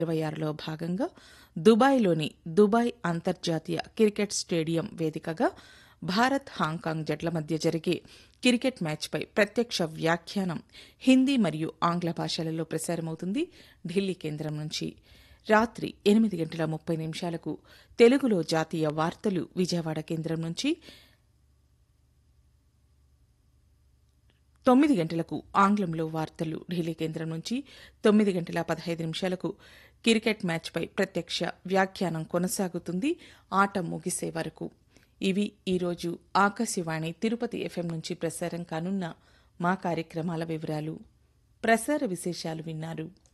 ఇరవై ఆరులో భాగంగా దుబాయ్లోని దుబాయ్ అంతర్జాతీయ క్రికెట్ స్టేడియం వేదికగా భారత్ హాంకాంగ్ జట్ల మధ్య జరిగే క్రికెట్ మ్యాచ్పై ప్రత్యక్ష వ్యాఖ్యానం హిందీ మరియు ఆంగ్ల భాషలలో ప్రసారమవుతుంది ఢిల్లీ కేంద్రం నుంచి రాత్రి ఎనిమిది గంటల ముప్పై నిమిషాలకు తెలుగులో జాతీయ వార్తలు విజయవాడ కేంద్రం నుంచి తొమ్మిది గంటలకు ఆంగ్లంలో వార్తలు ఢిల్లీ కేంద్రం నుంచి తొమ్మిది గంటల పదహైదు నిమిషాలకు క్రికెట్ మ్యాచ్పై ప్రత్యక్ష వ్యాఖ్యానం కొనసాగుతుంది ఆట ముగిసే వరకు ఇవి ఈరోజు ఆకాశవాణి తిరుపతి ఎఫ్ఎం నుంచి ప్రసారం కానున్న మా కార్యక్రమాల వివరాలు ప్రసార విశేషాలు విన్నారు